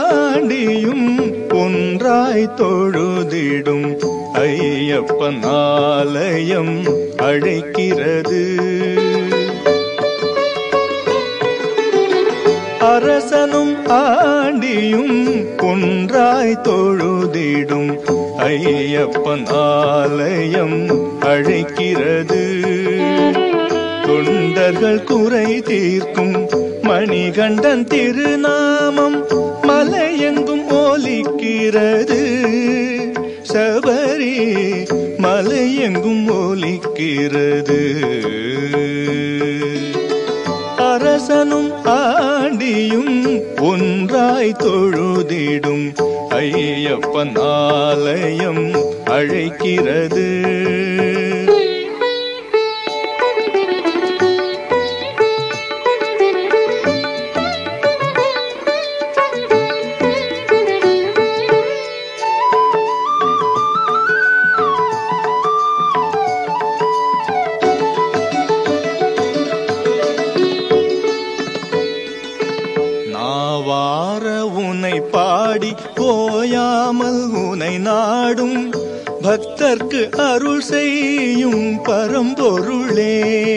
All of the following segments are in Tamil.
ஆண்டியும் ஒன்றாய் தொழுதிடும் ஐயப்பன் ஆலயம் அழைக்கிறது அரசனும் ஆண்டியும் ஒன்றாய் தொழுதிடும் ஐயப்பன் ஆலயம் அழைக்கிறது தொண்டர்கள் குறை தீர்க்கும் மணிகண்டன் திருநாமம் மலையெங்கும் ஓலிக்கிறது சபரி மலையெங்கும் ஓலிக்கிறது அரசனும் ஆண்டியும் ஒன்றாய் தொழுதிடும் ஐயப்பன் ஆலயம் அழைக்கிறது நாவார உனை பாடி போயாமல் உனை நாடும் பக்தர்க்கு அருள் செய்யும் பரம்பொருளே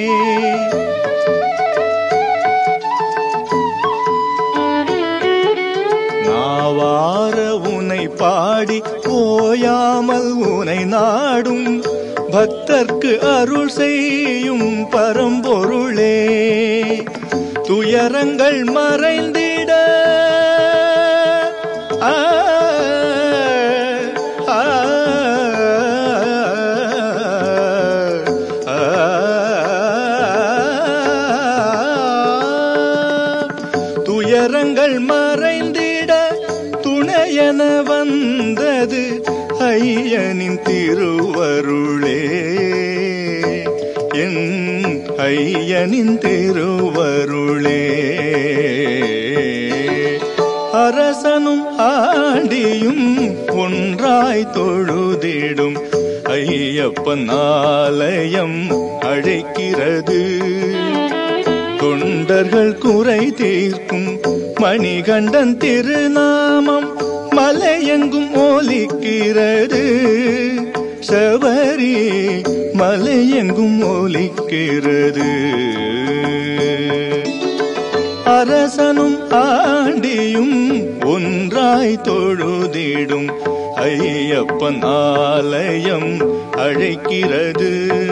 நாவார உனை பாடி போயாமல் உனை நாடும் பக்தர்க்கு அருள் செய்யும் பரம்பொருளே துயரங்கள் மறைந்திட ஆ, ஆ, ஆ, துயரங்கள் மறைந்திட துணையென வந்தது ஐயனின் திருவருளே என் ஐயனின் திருவருளே அரசனும் ஆண்டியும் ஒன்றாய் தொழுதிடும் ஐயப்பன் ஆலயம் அழைக்கிறது தொண்டர்கள் குறை தீர்க்கும் மணிகண்டன் திருநாமம் மலையெங்கும் ஓலிக்கிறது சபரி மலையெங்கும் ஓலிக்கிறது அரசனும் ஆண்டியும் ஒன்றாய் தொழுதிடும் ஐயப்பன் ஆலயம் அழைக்கிறது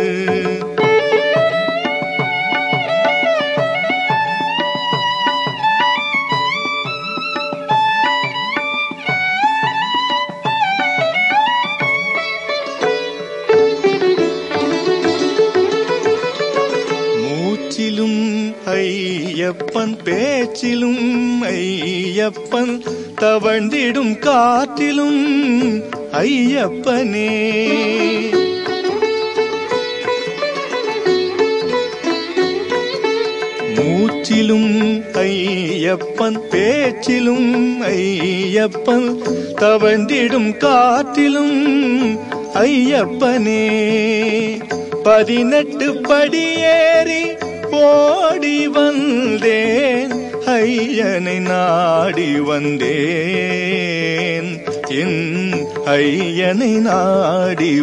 மூச்சிலும் ஐயப்பன் பேச்சிலும் ஐயப்பன் தவழ்ந்திடும் காற்றிலும் ஐயப்பனே மூச்சிலும் ஐயப்பன் பேச்சிலும் ஐயப்பன் தவழ்ந்திடும் காற்றிலும் ஐயப்பனே பதினெட்டு படியேறி ஓடி வந்தேன் ஐயனை நாடி வந்தேன் என் ஐயனை நாடி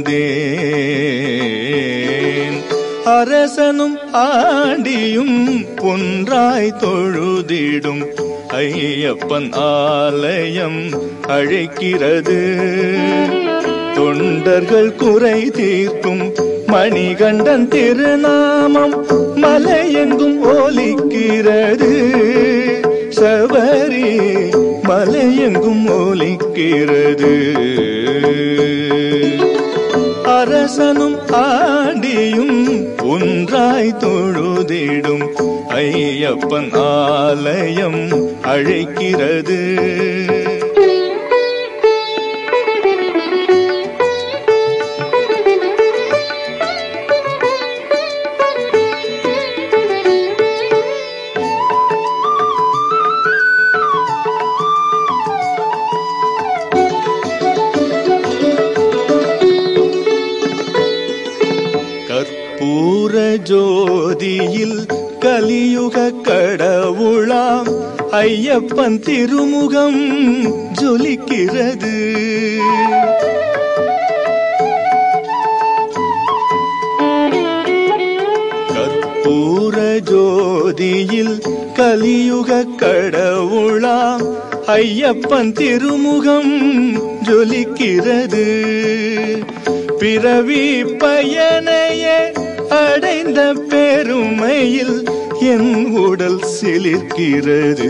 வந்தேன் அரசனும் ஆண்டியும் ஒன்றாய் தொழுதிடும் ஐயப்பன் ஆலயம் அழைக்கிறது தொண்டர்கள் குறை தீர்க்கும் மணிகண்டன் திருநாமம் மலையெங்கும் ஓலிக்கிறது சபரி மலையெங்கும் ஓலிக்கிறது அரசனும் ஆண்டியும் ஒன்றாய் தொழுதிடும் ஐயப்பன் ஆலயம் அழைக்கிறது கற்பூர ஜோதியில் கலியுக கடவுளாம் ஐயப்பன் திருமுகம் ஜொலிக்கிறது கற்பூர ஜோதியில் கலியுக கடவுளாம் ஐயப்பன் திருமுகம் ஜொலிக்கிறது பிறவி பயனையே அடைந்த பெருமையில் என் உடல் சிலிர்க்கிறது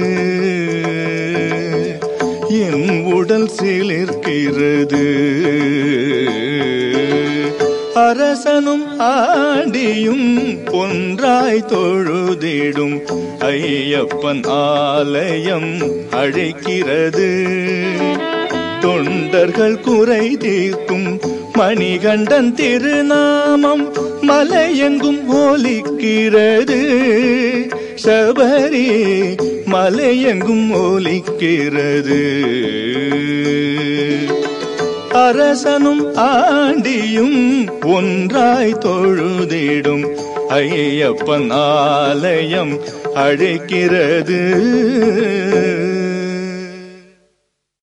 என் உடல் சிலிர்க்கிறது அரசனும் ஆண்டியும் ஒன்றாய் தொழுதிடும் ஐயப்பன் ஆலயம் அழைக்கிறது தொண்டர்கள் குறை தீர்க்கும் மணிகண்டன் திருநாமம் மலையெங்கும் ஒலிக்கிறது சபரி மலையெங்கும் ஒலிக்கிறது அரசனும் ஆண்டியும் ஒன்றாய் தொழுதிடும் ஐயப்பன் ஆலயம் அழைக்கிறது